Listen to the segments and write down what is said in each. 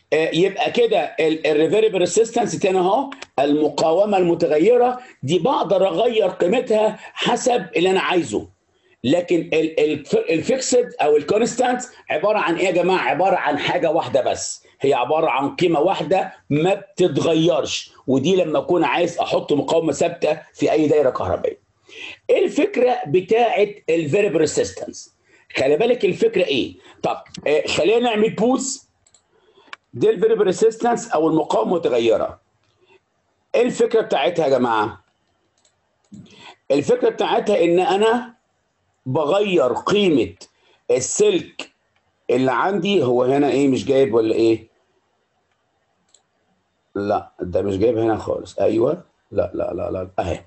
آه، يبقى كده الريفيربل ريسيستنس تاني اهو المقاومه المتغيره دي بقدر اغير قيمتها حسب اللي انا عايزه لكن الفيكسد او الكونستانت عباره عن ايه يا جماعه عباره عن حاجه واحده بس هي عباره عن قيمه واحده ما بتتغيرش ودي لما اكون عايز احط مقاومه ثابته في اي دايره كهربائيه ايه الفكره بتاعه الفيريبل ريسيستنس خلي بالك الفكره ايه طب آه، خلينا نعمل بوز دي الفيريبل ريسيستنس او المقاومه المتغيره ايه الفكره بتاعتها يا جماعه الفكره بتاعتها ان انا بغير قيمه السلك اللي عندي هو هنا ايه مش جايب ولا ايه لا ده مش جايب هنا خالص ايوه لا لا لا لا اهي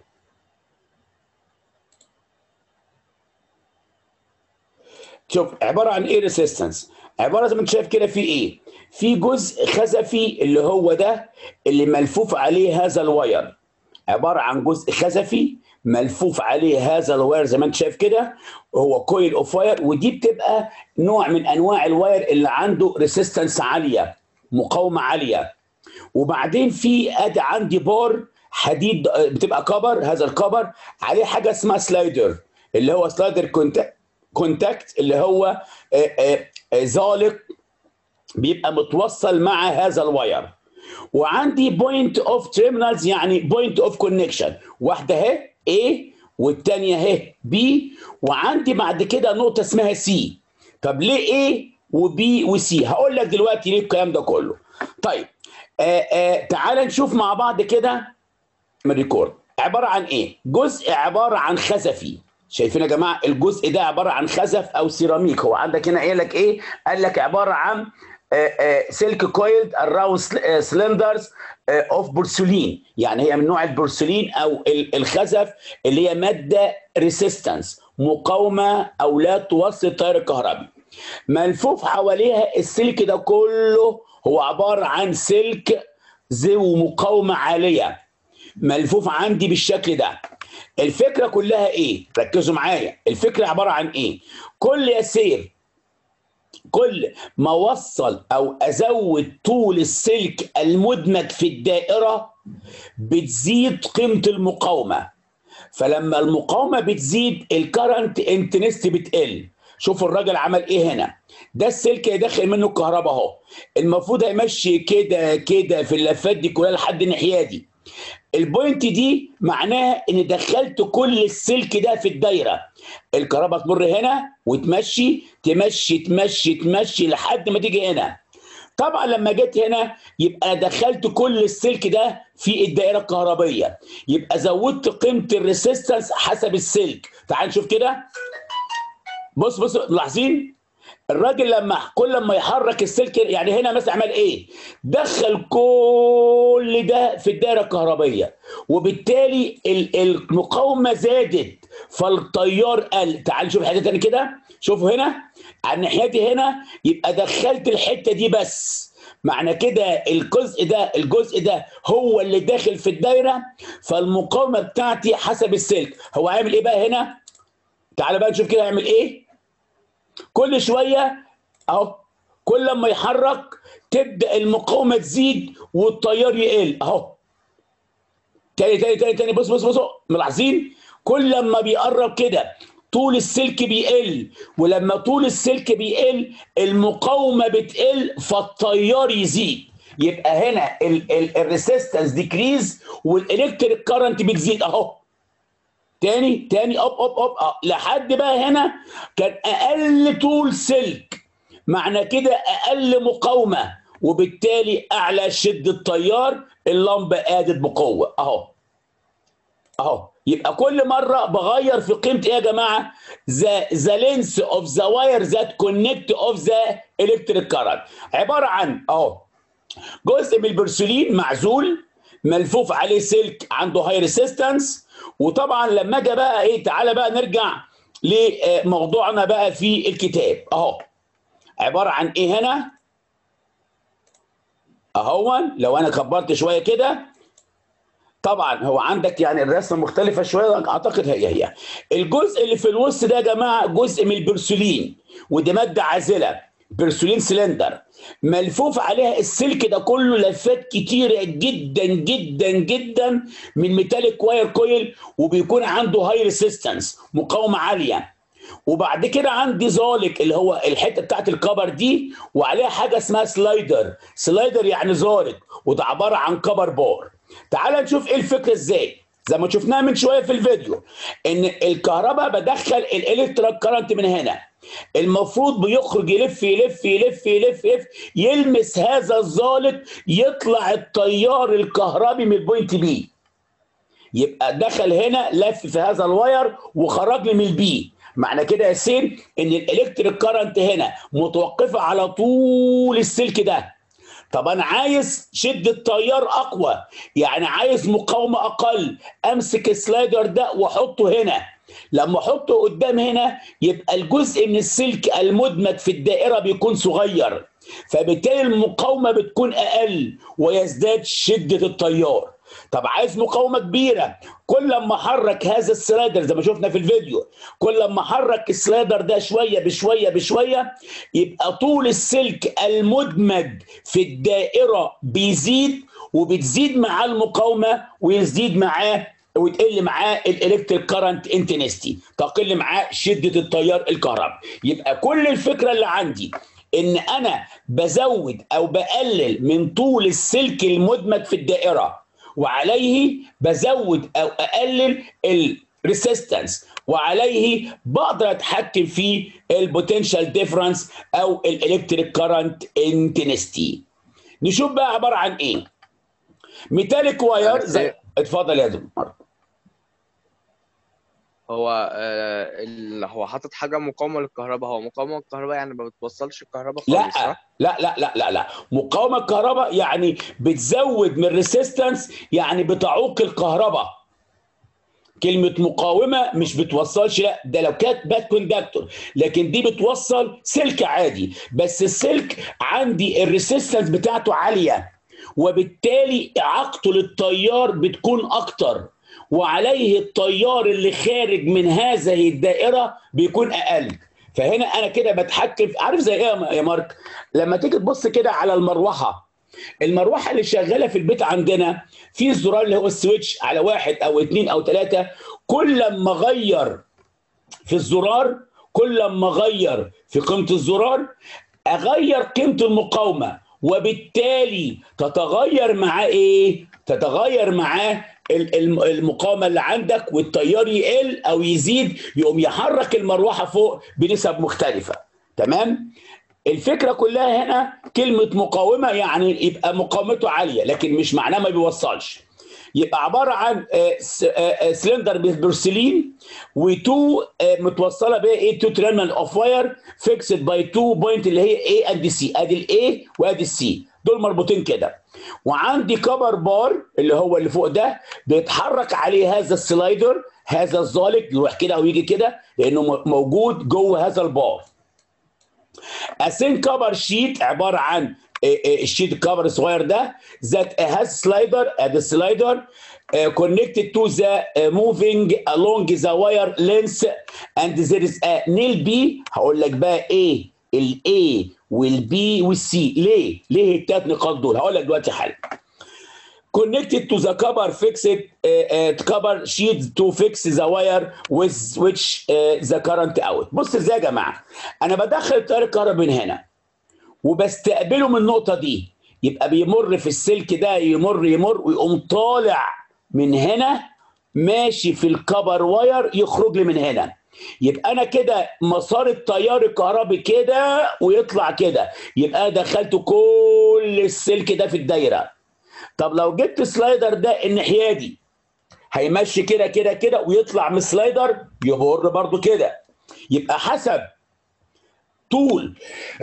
شوف عباره عن ايه ريسيستنس عباره زي ما انت شايف كده في ايه في جزء خزفي اللي هو ده اللي ملفوف عليه هذا الواير عباره عن جزء خزفي ملفوف عليه هذا الواير زي ما انت شايف كده هو كويل اوف واير ودي بتبقى نوع من انواع الواير اللي عنده ريسيستنس عاليه مقاومه عاليه وبعدين في ادي عندي بار حديد آه، بتبقى كبر هذا الكبر عليه حاجه اسمها سلايدر اللي هو سلايدر كونتاكت كونتاكت اللي هو آه، آه، آه، زالق بيبقى متوصل مع هذا الواير وعندي بوينت اوف تيرمينالز يعني بوينت اوف كونكشن واحده اهي A والثانيه اهي B وعندي بعد كده نقطه اسمها C طب ليه A وB وC هقول لك دلوقتي ليه الكلام ده كله طيب آه آه تعال نشوف مع بعض كده من ريكورد عباره عن ايه جزء عباره عن خزفي شايفين يا جماعه الجزء ده عباره عن خزف او سيراميك هو عندك هنا قايل لك ايه قال لك عباره عن سلك كويلد اراوند سلندرز اوف بورسلين يعني هي من نوع البورسلين او ال- الخزف اللي هي ماده ريسيستنس مقاومه او لا توصل التيار الكهربي ملفوف حواليها السلك ده كله هو عباره عن سلك ذو مقاومه عاليه ملفوف عندي بالشكل ده الفكره كلها ايه ركزوا معايا الفكره عباره عن ايه كل يسير كل ما وصل او ازود طول السلك المدمج في الدائره بتزيد قيمه المقاومه فلما المقاومه بتزيد الكرنت انتنست بتقل شوف الراجل عمل ايه هنا ده السلك يدخل منه الكهرباء اهو المفروض هيمشي كده كده في اللفات دي كلها لحد الناحيه دي البوينت دي معناها ان دخلت كل السلك ده في الدايره الكهرباء تمر هنا وتمشي تمشي تمشي تمشي لحد ما تيجي هنا طبعا لما جيت هنا يبقى دخلت كل السلك ده في الدائره الكهربيه يبقى زودت قيمه الريسيستنس حسب السلك تعال نشوف كده بص بص ملاحظين الراجل لما كل ما يحرك السلك يعني هنا مثلا عمل ايه دخل كل ده في الدائره الكهربيه وبالتالي ال- المقاومه زادت فالتيار قل تعال نشوف حته تاني كده شوفوا هنا على الناحيه دي هنا يبقى دخلت الحته دي بس معنى كده الجزء ده الجزء ده هو اللي داخل في الدايره فالمقاومه بتاعتي حسب السلك هو عامل ايه بقى هنا تعال بقى نشوف كده هيعمل ايه كل شويه اهو كل لما يحرك تبدا المقاومه تزيد والتيار يقل اهو تاني تاني تاني تاني بص بص بص ملاحظين كل لما بيقرب كده طول السلك بيقل ولما طول السلك بيقل المقاومه بتقل فالتيار يزيد يبقى هنا الريسيستنس ديكريز والالكتريك كارنت بتزيد اهو تاني تاني اب اب اب أه. لحد بقى هنا كان اقل طول سلك معنى كده اقل مقاومه وبالتالي اعلى شده تيار اللمبه قادت بقوه اهو اهو يبقى كل مره بغير في قيمه ايه يا جماعه ذا ذا لينس اوف ذا واير ذات كونكت اوف ذا الكتريك كارنت عباره عن اهو جزء من البرسولين معزول ملفوف عليه سلك عنده هاي ريسيستنس وطبعا لما اجي بقى ايه تعالى بقى نرجع لموضوعنا بقى في الكتاب اهو عباره عن ايه هنا اهو لو انا كبرت شويه كده طبعا هو عندك يعني الرسمه مختلفه شويه اعتقد هي هي الجزء اللي في الوسط ده يا جماعه جزء من البرسولين ودي ماده عازله برسولين سلندر ملفوف عليها السلك ده كله لفات كتيره جدا جدا جدا من ميتاليك واير كويل وبيكون عنده هاي ريسيستنس مقاومه عاليه وبعد كده عندي زالق اللي هو الحته بتاعت الكبر دي وعليها حاجه اسمها سلايدر سلايدر يعني زالق وده عباره عن كبر بار تعال نشوف ايه الفكره ازاي زي ما شفناها من شويه في الفيديو ان الكهرباء بدخل الالكتريك كارنت من هنا المفروض بيخرج يلف يلف يلف يلف يلف يلمس هذا الزالق يطلع التيار الكهربي من البوينت بي يبقى دخل هنا لف في هذا الواير وخرج لي من البي معنى كده يا سين ان الالكتريك كارنت هنا متوقفه على طول السلك ده طب انا عايز شده تيار اقوى يعني عايز مقاومه اقل امسك السلايدر ده واحطه هنا لما احطه قدام هنا يبقى الجزء من السلك المدمج في الدائره بيكون صغير فبالتالي المقاومه بتكون اقل ويزداد شده التيار طب عايز مقاومه كبيره كل لما احرك هذا السلايدر زي ما شفنا في الفيديو كل لما احرك السلايدر ده شويه بشويه بشويه يبقى طول السلك المدمج في الدائره بيزيد وبتزيد معاه المقاومه ويزيد معاه وتقل معاه الالكتريك كارنت انتنستي تقل معاه شده التيار الكهربي يبقى كل الفكره اللي عندي ان انا بزود او بقلل من طول السلك المدمج في الدائره وعليه بزود او اقلل الريسيستنس وعليه بقدر اتحكم في البوتنشال ديفرنس او الالكتريك كارنت انتنستي نشوف بقى عباره عن ايه ميتاليك واير زي اتفضل يا دكتور هو آه ال... هو حاطط حاجه مقاومه للكهرباء هو مقاومه للكهرباء يعني ما بتوصلش الكهرباء لا خالص صح؟ لا لا لا لا لا مقاومه الكهرباء يعني بتزود من ريسيستنس يعني بتعوق الكهرباء كلمة مقاومة مش بتوصلش لا ده لو كانت باد كوندكتور لكن دي بتوصل سلك عادي بس السلك عندي الريسيستنس بتاعته عالية وبالتالي إعاقته للتيار بتكون أكتر وعليه التيار اللي خارج من هذه الدائرة بيكون أقل فهنا أنا كده بتحكم عارف زي إيه يا مارك لما تيجي تبص كده على المروحة المروحة اللي شغالة في البيت عندنا في الزرار اللي هو السويتش على واحد أو اتنين أو تلاتة كل لما أغير في الزرار كل لما أغير في قيمة الزرار أغير قيمة المقاومة وبالتالي تتغير معاه إيه؟ تتغير معاه المقاومه اللي عندك والتيار يقل او يزيد يقوم يحرك المروحه فوق بنسب مختلفه تمام الفكره كلها هنا كلمه مقاومه يعني يبقى مقاومته عاليه لكن مش معناه ما بيوصلش يبقى عباره عن سلندر بورسلين وتو متوصله بايه ايه تو تيرمينال اوف واير فيكسد باي تو بوينت اللي هي اي اند سي ادي الاي وادي السي دول مربوطين كده وعندي كبر بار اللي هو اللي فوق ده بيتحرك عليه هذا السلايدر هذا الزالق يروح كده او يجي كده لانه موجود جوه هذا البار اسين كبر شيت عباره عن الشيت الكفر الصغير ده ذات هاز سلايدر ادي السلايدر connected to the uh, moving along the wire length and there is a nail B هقول لك بقى ايه الاي والبي والسي ليه؟ ليه التلات نقاط دول؟ هقول لك دلوقتي حالا. Connected to the cover fixed uh, uh, cover sheet to fix the wire with which uh, the current out. بص ازاي يا جماعه؟ انا بدخل التيار الكهربائي من هنا وبستقبله من النقطه دي يبقى بيمر في السلك ده يمر يمر ويقوم طالع من هنا ماشي في الكبر واير يخرج لي من هنا يبقى انا كده مسار التيار الكهربي كده ويطلع كده يبقى دخلت كل السلك ده في الدايره طب لو جبت سلايدر ده الناحيه دي هيمشي كده كده كده ويطلع من السلايدر يمر برضو كده يبقى حسب طول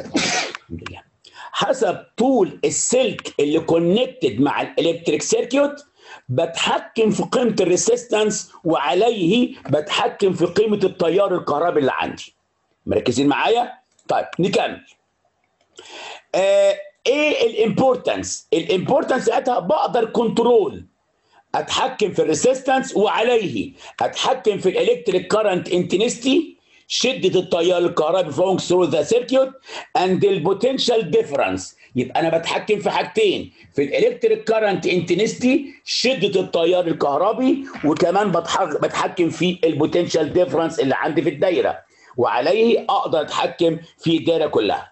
حسب طول السلك اللي كونكتد مع الالكتريك سيركيوت بتحكم في قيمه الريسيستنس وعليه بتحكم في قيمه التيار الكهربي اللي عندي مركزين معايا طيب نكمل آه ايه الامبورتنس الامبورتنس ساعتها بقدر كنترول اتحكم في الريسيستنس وعليه اتحكم في الالكتريك كارنت انتنستي شده التيار الكهربي flowing through the circuit and the potential difference يبقى انا بتحكم في حاجتين في الالكتريك كارنت انتنستي شده التيار الكهربي وكمان بتحكم في البوتنشال ديفرنس اللي عندي في الدايره وعليه اقدر اتحكم في الدايره كلها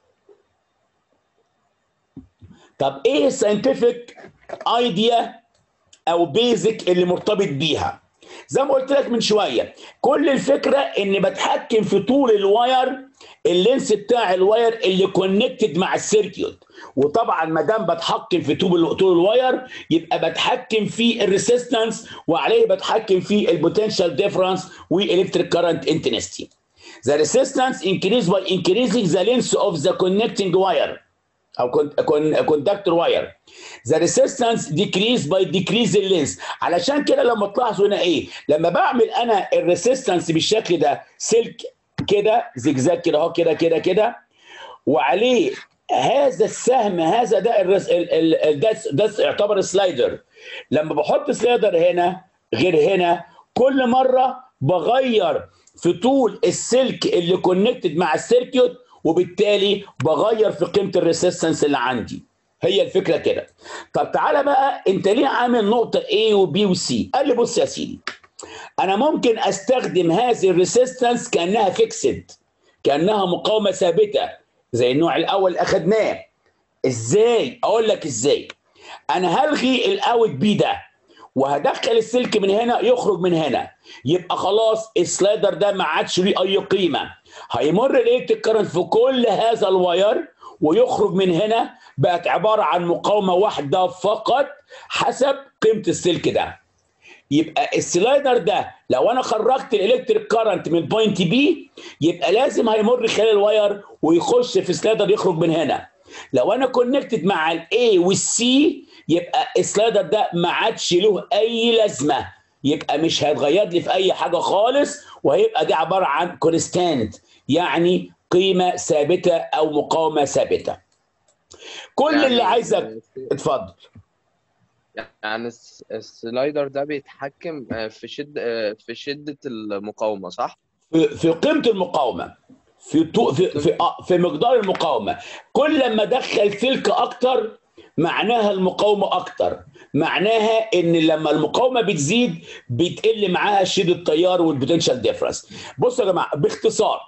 طب ايه الساينتفك ايديا او بيزك اللي مرتبط بيها زي ما قلت لك من شويه كل الفكره اني بتحكم في طول الواير اللينس بتاع الواير اللي كونكتد مع السيركيوت وطبعا ما دام بتحكم في طول طول الواير يبقى بتحكم في الريسيستنس وعليه بتحكم في البوتنشال ديفرنس والالكتريك كارنت انتنستي The resistance increase by increasing the length of the connecting wire او كوندكتور واير ذا ريسيستنس ديكريز باي ديكريز اللينس علشان كده لما تلاحظوا هنا ايه لما بعمل انا الريسيستنس بالشكل ده سلك كده زجزاج كده اهو كده كده كده وعليه هذا السهم هذا ده الرس... ال... ال... ده ده يعتبر سلايدر لما بحط سلايدر هنا غير هنا كل مره بغير في طول السلك اللي كونكتد مع السيركيوت وبالتالي بغير في قيمه الريسيستنس اللي عندي هي الفكره كده طب تعالى بقى انت ليه عامل نقطه A وبي وسي قال لي بص يا سيدي انا ممكن استخدم هذه الريسيستنس كانها فيكسد كانها مقاومه ثابته زي النوع الاول اللي اخدناه ازاي اقول لك ازاي انا هلغي الاوت بي ده وهدخل السلك من هنا يخرج من هنا يبقى خلاص السلايدر ده ما عادش ليه اي قيمه هيمر الالكتريك كارنت في كل هذا الواير ويخرج من هنا بقت عباره عن مقاومه واحده فقط حسب قيمه السلك ده يبقى السلايدر ده لو انا خرجت الالكتريك كارنت من بوينت بي يبقى لازم هيمر خلال الواير ويخش في سلايدر يخرج من هنا لو انا كونكتد مع الاي والسي يبقى السلايدر ده ما عادش له اي لازمه يبقى مش هيتغير لي في اي حاجه خالص وهيبقى دي عباره عن كونستانت يعني قيمه ثابته او مقاومه ثابته كل يعني اللي عايزك اتفضل يعني الس- السلايدر ده بيتحكم آه، في شد آه، في شدة المقاومة صح؟ في في قيمه المقاومه في طو في في, آه، في مقدار المقاومه كل ما ادخل سلك اكتر معناها المقاومه اكتر معناها ان لما المقاومه بتزيد بتقل معاها شده التيار والبوتنشال ديفرنس بصوا يا جماعه باختصار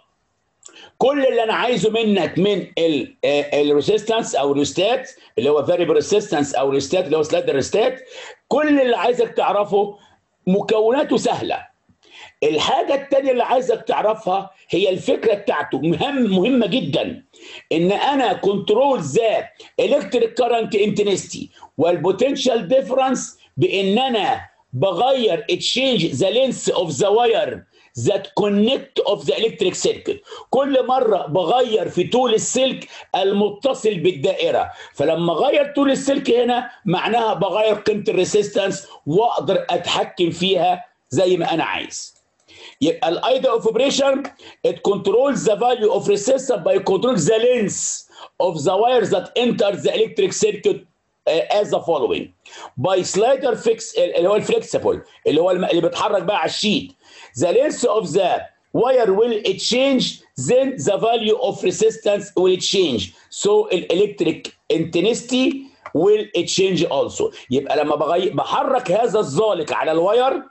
كل اللي انا عايزه منك من الريسيستنس او الريستات اللي هو فاريبل ريسيستنس او الريستات اللي هو سلايد الريستات كل اللي عايزك تعرفه مكوناته سهله الحاجة التانية اللي عايزك تعرفها هي الفكرة بتاعته مهم مهمة جدا ان انا كنترول ذا الكتريك كارنت انتنستي والبوتنشال ديفرنس بان انا بغير تشينج ذا لينس اوف ذا واير ذات كونكت اوف ذا الكتريك سيركت كل مره بغير في طول السلك المتصل بالدائره فلما اغير طول السلك هنا معناها بغير قيمه الريسيستنس واقدر اتحكم فيها زي ما انا عايز يبقى الايدا اوف اوبريشن it controls the value of resistance by controlling the length of the wires that enter the electric circuit uh, as the following by slider fix اللي هو الفليكسبل اللي هو الم- اللي بيتحرك بقى على الشيت the length of the wire will change then the value of resistance will change so electric intensity will change also يبقى لما بغير بحرك هذا الزالق على الواير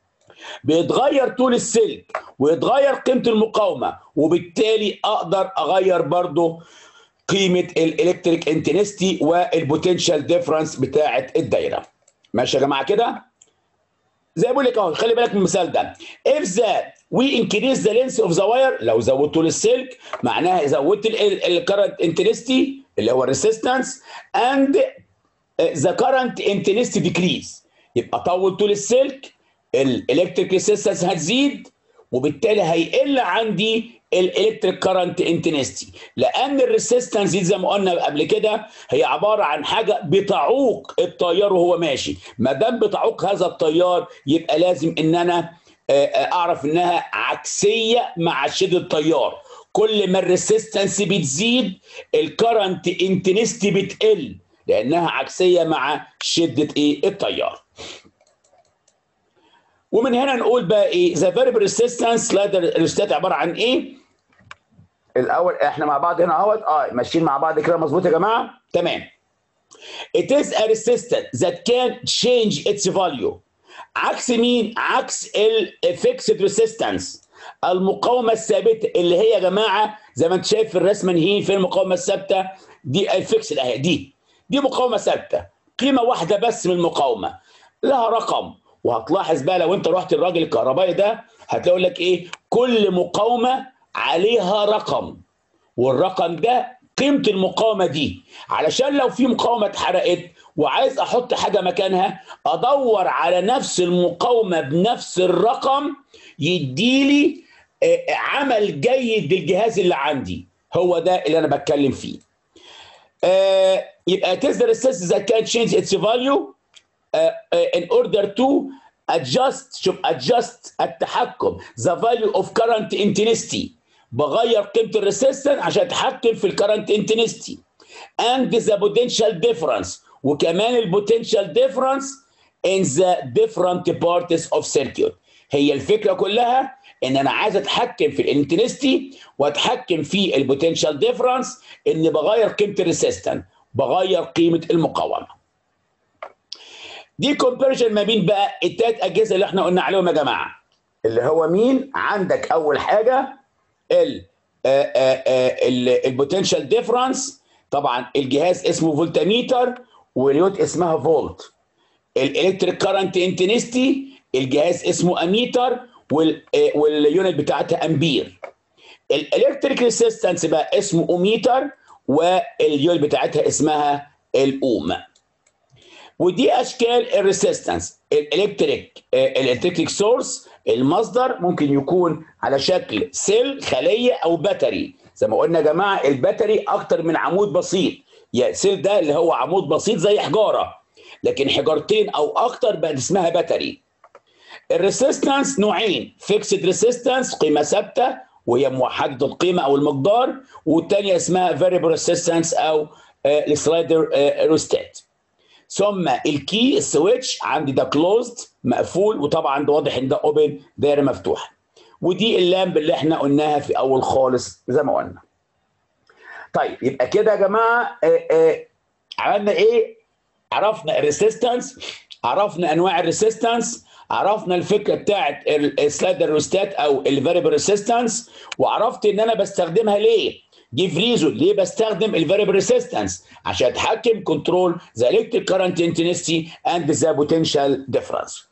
بيتغير طول السلك ويتغير قيمه المقاومه وبالتالي اقدر اغير برضو قيمه الالكتريك انتنستي والبوتنشال ديفرنس بتاعه الدايره ماشي يا جماعه كده زي ما بقول لك اهو خلي بالك من المثال ده if the we increase the length of the wire لو زودت طول السلك معناها زودت الكرنت انتنستي اللي هو الريسيستنس and the current intensity decrease يبقى طول طول السلك الالكتريك ريسيستنس هتزيد وبالتالي هيقل عندي الالكتريك كارنت انتنستي لان الريسيستنس دي زي ما قلنا قبل كده هي عباره عن حاجه بتعوق التيار وهو ماشي ما دام بتعوق هذا التيار يبقى لازم ان انا آه، آه، اعرف انها عكسيه مع شده التيار كل ما الريسيستنس بتزيد الكرنت انتنستي بتقل لانها عكسيه مع شده ايه التيار ومن هنا نقول بقى ايه ذا فيرب ريسيستنس لايدر ريستات عباره عن ايه الاول احنا مع بعض هنا اهوت اه ماشيين مع بعض كده مظبوط يا جماعه تمام It is a resistant that can change its value عكس مين عكس الفيكسد ريسيستنس المقاومه الثابته اللي هي يا جماعه زي ما انت شايف في الرسمه هي في المقاومه الثابته دي الفيكسد اهي دي دي مقاومه ثابته قيمه واحده بس من المقاومه لها رقم وهتلاحظ بقى لو انت رحت الراجل الكهربائي ده هتلاقي لك ايه كل مقاومه عليها رقم والرقم ده قيمه المقاومه دي علشان لو في مقاومه اتحرقت وعايز احط حاجه مكانها ادور على نفس المقاومه بنفس الرقم يديلي عمل جيد للجهاز اللي عندي هو ده اللي انا بتكلم فيه آه يبقى تقدر السيس that can change its value uh, uh, in order to adjust شوف adjust التحكم the value of current intensity بغير قيمه الريسيستنس عشان اتحكم في الكرنت انتنستي and the potential difference وكمان البوتنشال difference in the different parts of circuit هي الفكره كلها ان انا عايز اتحكم في الانتنستي واتحكم في البوتنشال ديفرنس ان بغير قيمه الريسيستنس بغير قيمه المقاومه دي كومباريشن ما بين بقى التلات اجهزه اللي احنا قلنا عليهم يا جماعه اللي هو مين عندك اول حاجه ال البوتنشال ديفرنس طبعا الجهاز اسمه فولتميتر واليوت اسمها فولت الالكتريك كارنت انتنستي الجهاز اسمه اميتر واليونت بتاعتها امبير الالكتريك ريسيستنس بقى اسمه اوميتر واليونت بتاعتها اسمها الاوم ودي اشكال الريسيستنس الالكتريك الالكتريك سورس المصدر ممكن يكون على شكل سيل خليه او باتري زي ما قلنا يا جماعه الباتري اكتر من عمود بسيط يعني سيل ده اللي هو عمود بسيط زي حجاره لكن حجارتين او اكتر بقت اسمها باتري الريسيستنس نوعين فيكسد ريسيستنس قيمه ثابته وهي موحده القيمه او المقدار والثانيه اسمها فاريبل ريسيستنس او السلايدر روستات ثم الكي السويتش عندي ده كلوزد مقفول وطبعا ده واضح ان ده اوبن دايره مفتوحه ودي اللامب اللي احنا قلناها في اول خالص زي ما قلنا طيب يبقى كده يا جماعه آآ آآ عملنا ايه عرفنا الريسيستنس عرفنا انواع الريسيستنس عرفنا الفكره بتاعت السلايدر روستات او الفاريبل ريسيستنس وعرفت ان انا بستخدمها ليه جيف ريزون ليه بستخدم الفاريبل ريسيستنس عشان اتحكم كنترول ذا الكتريك كارنت انتنستي اند ذا بوتنشال ديفرنس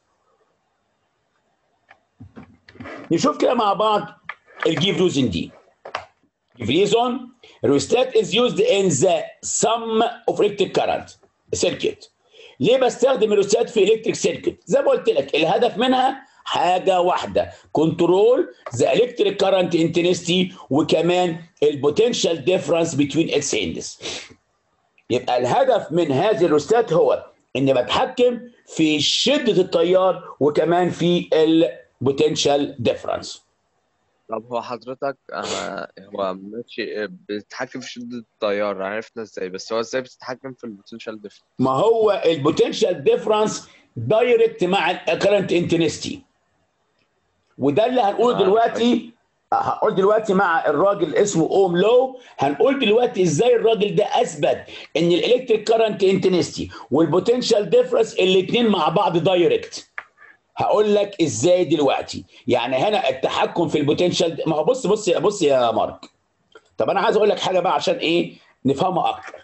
نشوف كده مع بعض الجيف ريزون دي جيف ريزون rheostat is used in the sum of electric current circuit ليه بستخدم الريوستات في الكتريك سيركت زي ما قلت لك الهدف منها حاجه واحده كنترول ذا الكتريك كارنت انتنستي وكمان البوتنشال ديفرنس بين اتس اندز يبقى الهدف من هذه الريوستات هو اني بتحكم في شده التيار وكمان في البوتنشال ديفرنس طب هو حضرتك آه هو ماشي بتتحكم في شدة التيار عرفنا ازاي بس هو ازاي بتتحكم في البوتنشال ديفرنس ما هو البوتنشال ديفرنس دايركت مع الكرنت انتنستي وده اللي هنقوله آه، دلوقتي هقول دلوقتي مع الراجل اسمه اوم لو هنقول دلوقتي ازاي الراجل ده اثبت ان الالكتريك كارنت انتنستي والبوتنشال ديفرنس الاثنين مع بعض دايركت هقول لك ازاي دلوقتي يعني هنا التحكم في البوتنشال ما هو بص بص بص يا مارك طب انا عايز اقول لك حاجه بقى عشان ايه نفهمها اكتر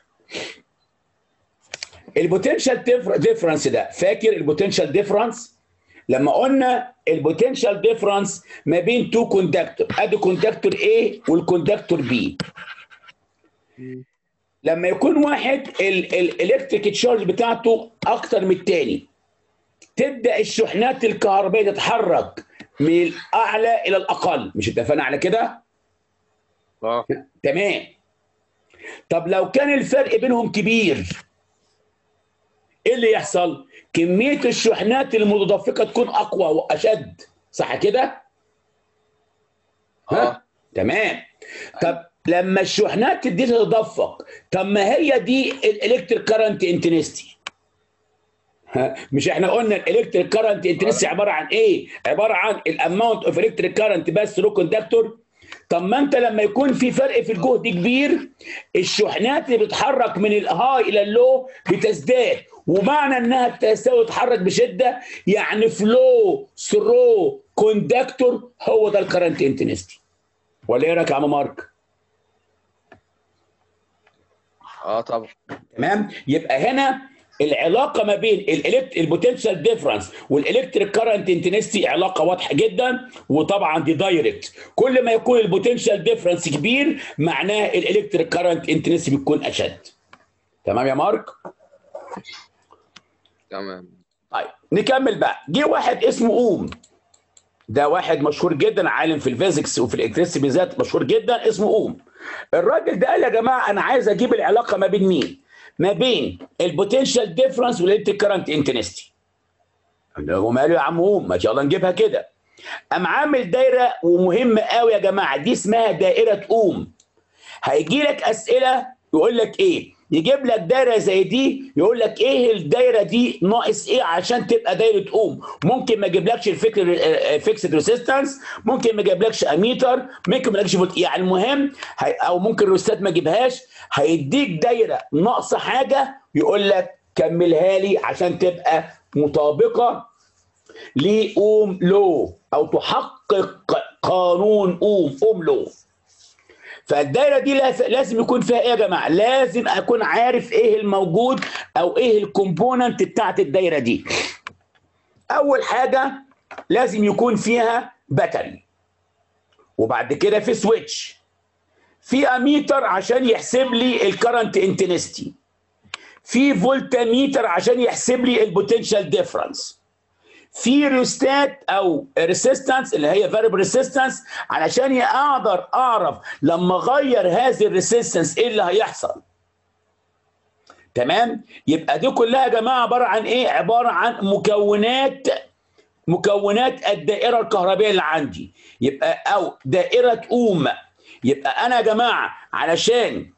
البوتنشال ديفرنس ده فاكر البوتنشال ديفرنس لما قلنا البوتنشال ديفرنس ما بين تو كوندكتور ادي كوندكتور A والكوندكتور B لما يكون واحد الالكتريك تشارج بتاعته اكتر من الثاني تبدا الشحنات الكهربائيه تتحرك من الاعلى الى الاقل مش اتفقنا على كده اه تمام طب لو كان الفرق بينهم كبير ايه اللي يحصل كميه الشحنات المتدفقه تكون اقوى واشد صح كده ها اه تمام طب لما الشحنات دي تتدفق طب ما هي دي الالكتريك كارنت انتنستي مش احنا قلنا الالكتريك كارنت انتنسي عباره عن ايه؟ عباره عن الاماونت اوف الكتريك كارنت بس ثرو كوندكتور طب ما انت لما يكون في فرق في الجهد كبير الشحنات اللي بتتحرك من الهاي الى اللو بتزداد ومعنى انها بتزداد وتتحرك بشده يعني فلو ثرو كوندكتور هو ده الكرنت انتنستي ولا ايه رايك يا عم مارك؟ اه طبعا تمام يبقى هنا العلاقه ما بين الالكت البوتنشال ديفرنس والالكتريك كارنت انتنستي علاقه واضحه جدا وطبعا دي دايركت كل ما يكون البوتنشال ديفرنس كبير معناه الالكتريك كارنت انتنستي بتكون اشد تمام يا مارك تمام طيب نكمل بقى جه واحد اسمه اوم ده واحد مشهور جدا عالم في الفيزيكس وفي الالكتريسيتي بالذات مشهور جدا اسمه اوم الراجل ده قال يا جماعه انا عايز اجيب العلاقه ما بين مين ما بين البوتنشال ديفرنس والالكتريك كارنت انتنستي هو ماله يا عم اوم ما يلا نجيبها كده قام عامل دايره ومهمه قوي يا جماعه دي اسمها دائره اوم هيجي لك اسئله يقول لك ايه يجيب لك دايره زي دي يقول لك ايه الدايره دي ناقص ايه عشان تبقى دايره اوم ممكن ما يجيبلكش الفكر فيكسد ريزيستنس ممكن ما يجيبلكش اميتر ممكن ما يجيبلكش فولت يعني المهم هي او ممكن الروستات ما يجيبهاش هيديك دايره ناقصه حاجه يقول لك كملها لي عشان تبقى مطابقه لاوم لو او تحقق قانون اوم اوم لو فالدايره دي لازم يكون فيها ايه يا جماعه لازم اكون عارف ايه الموجود او ايه الكومبوننت بتاعت الدايره دي اول حاجه لازم يكون فيها باتري وبعد كده في سويتش في اميتر عشان يحسب لي الكرنت انتنستي في فولتميتر عشان يحسب لي البوتنشال ديفرنس في ريستات او ريسيستنس اللي هي فاريبل ريسيستنس علشان اقدر اعرف لما اغير هذه الريسيستنس ايه اللي هيحصل تمام يبقى دي كلها يا جماعه عباره عن ايه عباره عن مكونات مكونات الدائره الكهربائيه اللي عندي يبقى او دائره اوم يبقى انا يا جماعه علشان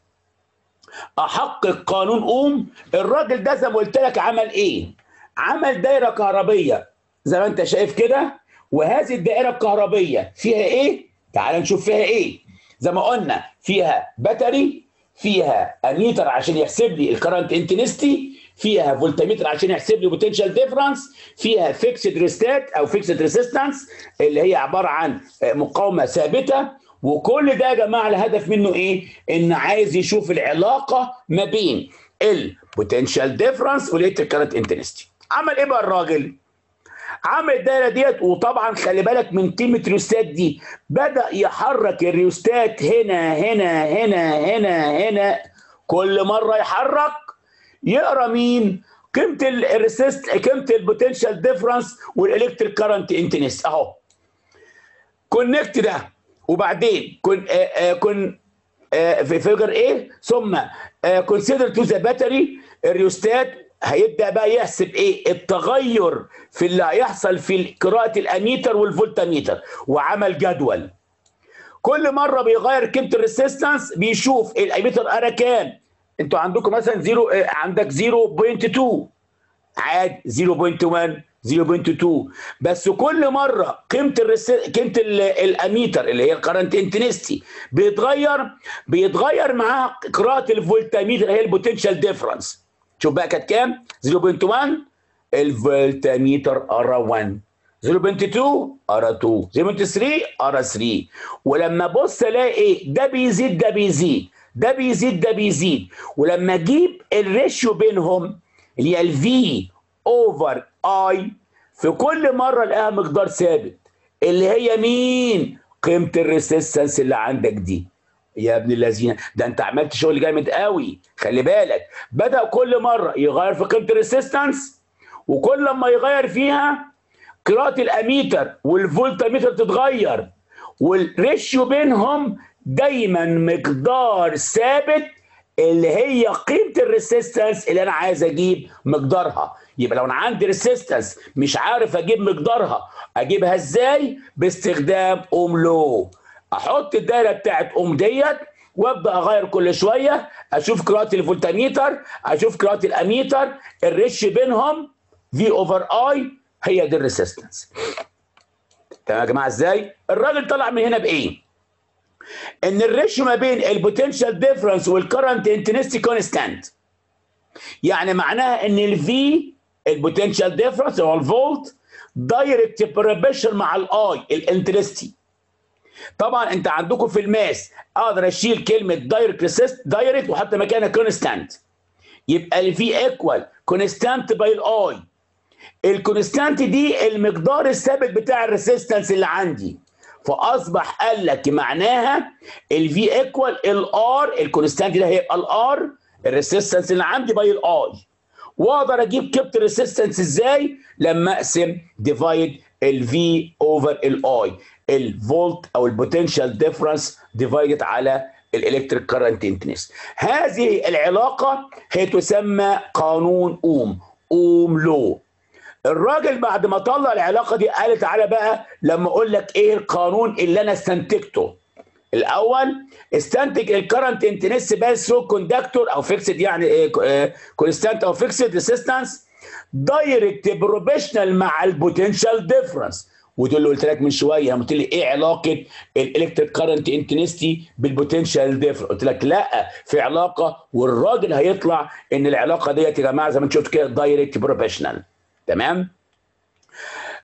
احقق قانون اوم الراجل ده زي ما قلت لك عمل ايه عمل دايره كهربيه زي ما انت شايف كده وهذه الدائره الكهربيه فيها ايه تعال نشوف فيها ايه زي ما قلنا فيها باتري فيها اميتر عشان يحسب لي الكرنت انتنستي فيها فولتميتر عشان يحسب لي بوتنشال ديفرنس فيها فيكسد ريستات او فيكسد ريسيستنس اللي هي عباره عن مقاومه ثابته وكل ده يا جماعه الهدف منه ايه ان عايز يشوف العلاقه ما بين البوتنشال ديفرنس والالكتريك كارنت انتنستي عمل ايه بقى الراجل عمل الدايره ديت وطبعا خلي بالك من قيمه الريوستات دي بدا يحرك الريوستات هنا هنا هنا هنا هنا كل مره يحرك يقرا مين قيمه الريسيست قيمه البوتنشال ديفرنس والالكتريك كارنت انتنس اهو كونكت ده وبعدين كن آه آه كن آه في فيجر ايه ثم كونسيدر تو ذا باتري الريوستات هيبدا بقى يحسب ايه التغير في اللي هيحصل في قراءه الاميتر والفولتميتر وعمل جدول كل مره بيغير قيمه الريسيستنس بيشوف الاميتر قرا كام انتوا عندكم مثلا زيرو عندك 0.2 عاد 0.1 0.2 بس كل مره قيمه الرس... قيمه الاميتر اللي هي الكرنت انتنستي بيتغير بيتغير معاها قراءه الفولتميتر اللي هي البوتنشال ديفرنس شوف بقى كانت كام 0.1 الفولتميتر قرا 1 0.2 قرا 2 0.3 قرا 3 ولما ابص الاقي ايه ده بيزيد ده بيزيد ده بيزيد ده بيزيد ولما اجيب الريشيو بينهم اللي هي الفي اوفر اي في كل مره الاقيها مقدار ثابت اللي هي مين قيمه الريسيستنس اللي عندك دي يا ابن الذين ده انت عملت شغل جامد قوي خلي بالك بدا كل مره يغير في قيمه الريسيستنس وكل لما يغير فيها قراءه الاميتر والفولتميتر تتغير والريشيو بينهم دايما مقدار ثابت اللي هي قيمه الريسيستنس اللي انا عايز اجيب مقدارها يبقى لو انا عندي ريسيستنس مش عارف اجيب مقدارها اجيبها ازاي باستخدام اوم لو احط الدايره بتاعت اوم ديت وابدا اغير كل شويه اشوف قراءه الفولتميتر اشوف قراءه الاميتر الريش بينهم في اوفر اي هي دي الريسيستنس تمام يا جماعه ازاي الراجل طلع من هنا بايه ان الريشيو ما بين البوتنشال ديفرنس والكرنت انتنستي كونستانت يعني معناها ان الفي البوتنشال ديفرنس هو الفولت دايركت بروبيشن مع الاي الانتنستي طبعا انت عندكم في الماس اقدر اشيل كلمه دايركت ريسيست دايركت واحط مكانها كونستانت يبقى الفي ايكوال كونستانت باي الاي الكونستانت دي المقدار الثابت بتاع الريسيستنس اللي عندي فاصبح قال لك معناها الفي ايكوال الار الكونستانت ده هيبقى الار الريسيستنس اللي عندي باي الاي واقدر اجيب كبت ريسيستنس ازاي لما اقسم ديفايد الفي اوفر الاي الفولت او البوتنشال ديفرنس ديفايدد على الالكتريك كارنت انتنس هذه العلاقه هي تسمى قانون اوم اوم لو الراجل بعد ما طلع العلاقه دي قال تعالى بقى لما اقول لك ايه القانون اللي انا استنتجته الاول استنتج الكرنت انتنس باس ثرو كوندكتور او فيكسد يعني ايه كونستانت او فيكسد ريسيستنس دايركت بروبيشنال مع البوتنشال ديفرنس ودي اللي قلت لك من شويه قلت لي ايه علاقه الالكتريك كارنت انتنستي بالبوتنشال ديفرنس قلت لك لا في علاقه والراجل هيطلع ان العلاقه ديت يا جماعه زي ما انت شفت كده دايركت بروبيشنال تمام